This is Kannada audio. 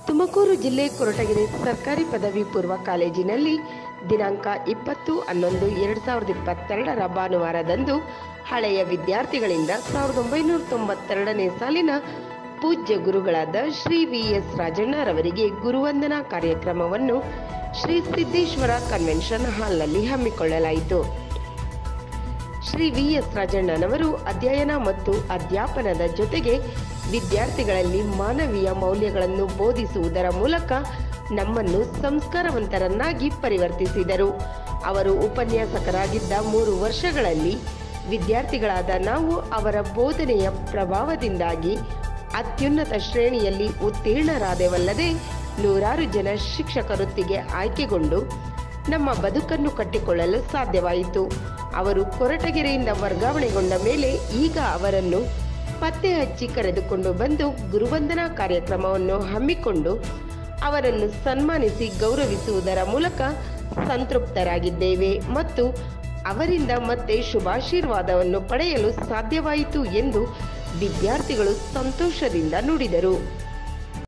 ತುಮಕೂರು ಜಿಲ್ಲೆ ಕೊರಟಗೆರೆ ಸರ್ಕಾರಿ ಪದವಿ ಪೂರ್ವ ಕಾಲೇಜಿನಲ್ಲಿ ದಿನಾಂಕ ಇಪ್ಪತ್ತು ಹನ್ನೊಂದು ಎರಡು ಸಾವಿರದ ಇಪ್ಪತ್ತೆರಡರ ಭಾನುವಾರದಂದು ಹಳೆಯ ವಿದ್ಯಾರ್ಥಿಗಳಿಂದ ಸಾವಿರದ ಒಂಬೈನೂರ ತೊಂಬತ್ತೆರಡನೇ ಸಾಲಿನ ಪೂಜ್ಯ ಗುರುಗಳಾದ ಶ್ರೀ ವಿ ಎಸ್ ರಾಜಣ್ಣರವರಿಗೆ ಗುರುವಂದನಾ ಕಾರ್ಯಕ್ರಮವನ್ನು ಶ್ರೀ ಸಿದ್ದೇಶ್ವರ ಕನ್ವೆನ್ಷನ್ ಹಾಲ್ನಲ್ಲಿ ಹಮ್ಮಿಕೊಳ್ಳಲಾಯಿತು ಶ್ರೀ ವಿ ಎಸ್ ರಾಜಣ್ಣನವರು ಅಧ್ಯಯನ ಮತ್ತು ಅಧ್ಯಾಪನದ ಜೊತೆಗೆ ವಿದ್ಯಾರ್ಥಿಗಳಲ್ಲಿ ಮಾನವೀಯ ಮೌಲ್ಯಗಳನ್ನು ಬೋಧಿಸುವುದರ ಮೂಲಕ ನಮ್ಮನ್ನು ಸಂಸ್ಕಾರವಂತರನ್ನಾಗಿ ಪರಿವರ್ತಿಸಿದರು ಅವರು ಉಪನ್ಯಾಸಕರಾಗಿದ್ದ ಮೂರು ವರ್ಷಗಳಲ್ಲಿ ವಿದ್ಯಾರ್ಥಿಗಳಾದ ನಾವು ಅವರ ಬೋಧನೆಯ ಪ್ರಭಾವದಿಂದಾಗಿ ಅತ್ಯುನ್ನತ ಶ್ರೇಣಿಯಲ್ಲಿ ಉತ್ತೀರ್ಣರಾದೆವಲ್ಲದೆ ನೂರಾರು ಜನ ಶಿಕ್ಷಕವೃತ್ತಿಗೆ ಆಯ್ಕೆಗೊಂಡು ನಮ್ಮ ಬದುಕನ್ನು ಕಟ್ಟಿಕೊಳ್ಳಲು ಸಾಧ್ಯವಾಯಿತು ಅವರು ಕೊರಟಗೆರೆಯಿಂದ ವರ್ಗಾವಣೆಗೊಂಡ ಮೇಲೆ ಈಗ ಅವರನ್ನು ಪತ್ತೆ ಹಚ್ಚಿ ಕರೆದುಕೊಂಡು ಬಂದು ಗುರುವಂದನಾ ಕಾರ್ಯಕ್ರಮವನ್ನು ಹಮ್ಮಿಕೊಂಡು ಅವರನ್ನು ಸನ್ಮಾನಿಸಿ ಗೌರವಿಸುವುದರ ಮೂಲಕ ಸಂತೃಪ್ತರಾಗಿದ್ದೇವೆ ಮತ್ತು ಅವರಿಂದ ಮತ್ತೆ ಶುಭಾಶೀರ್ವಾದವನ್ನು ಪಡೆಯಲು ಸಾಧ್ಯವಾಯಿತು ಎಂದು ವಿದ್ಯಾರ್ಥಿಗಳು ಸಂತೋಷದಿಂದ ನುಡಿದರು